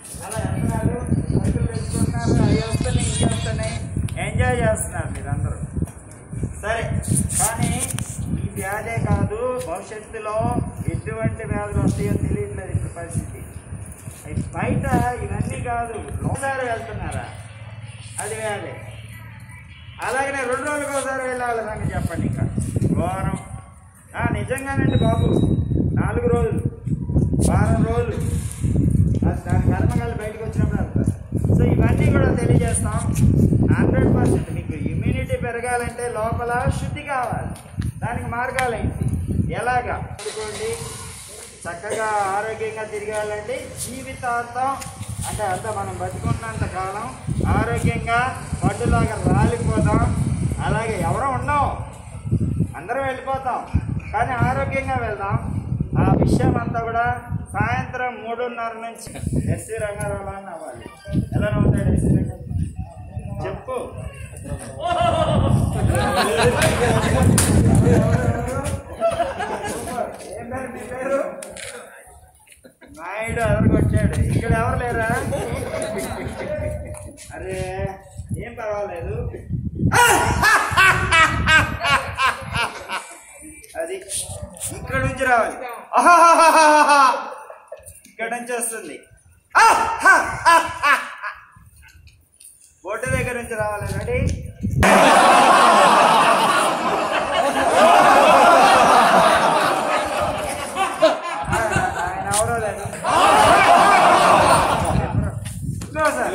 అలా వెళ్తున్నారు సరుకులు తెచ్చుకుంటున్నారు అవి వస్తున్నాయి ఇవి వస్తున్నాయి ఎంజాయ్ చేస్తున్నారు మీరందరూ సరే కానీ ఈ వ్యాధే కాదు భవిష్యత్తులో ఎటువంటి వ్యాధులు వస్తాయో తెలియట్లేదు ఇప్పుడు పరిస్థితి అయి బయట ఇవన్నీ కాదు ఒకసారి వెళ్తున్నారా అది వ్యాధే అలాగనే రెండు రోజులకు ఒకసారి వెళ్ళాలి సంగతి చెప్పండి ఇంకా ఘోరం ఆ, నిజంగానండి బాబు నాలుగు రోజులు వారం రోజులు అది దాని కర్మకాలు బయటకు వచ్చినప్పుడు వెళ్తారు సో ఇవన్నీ కూడా తెలియజేస్తాం హండ్రెడ్ పర్సెంట్ మీకు ఇమ్యూనిటీ పెరగాలంటే లోపల శుద్ధి కావాలి దానికి మార్గాలు ఏంటి ఎలాగా అనుకోండి చక్కగా ఆరోగ్యంగా తిరగాలంటే జీవితాంతం అంటే అంత మనం బతికున్నంత కాలం ఆరోగ్యంగా పట్టులాగా రాలిపోదాం అలాగే ఎవరో ఉన్నాం అందరం వెళ్ళిపోతాం కానీ ఆరోగ్యంగా వెళ్దాం ఆ విషయం అంతా కూడా సాయంత్రం మూడున్నర నుంచి ఎస్సీ రంగారావు అని అవ్వాలి ఎలా ఉంటాడు ఎస్సీ రంగారావు చెప్పు ఏం పేరు మీ పేరు నాయుడు ఎదరికొచ్చాడు ఇక్కడ ఎవరు లేరా అరే ఏం పర్వాలేదు అది ఇక్కడ నుంచి రావాలి ఆహాహాహాహా. ఇక్కడ నుంచి వస్తుంది బొట్టు దగ్గర నుంచి రావాలి రెడీ ఆయన ఎవరో లేదు ఇంకోసారి.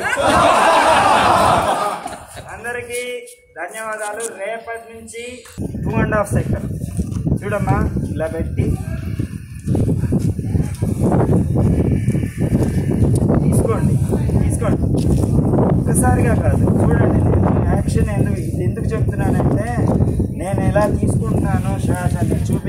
అందరికీ ధన్యవాదాలు రేపటి నుంచి టూ అండ్ హాఫ్ సెకండ్ చూడమ్మా ఇలా పెట్టి తీసుకోండి తీసుకోండి ఒక్కసారిగా కాదు చూడండి నేను యాక్షన్ ఎందుకు ఇది ఎందుకు చెప్తున్నానంటే నేను ఎలా తీసుకుంటున్నాను శ్వాస అనేది చూపి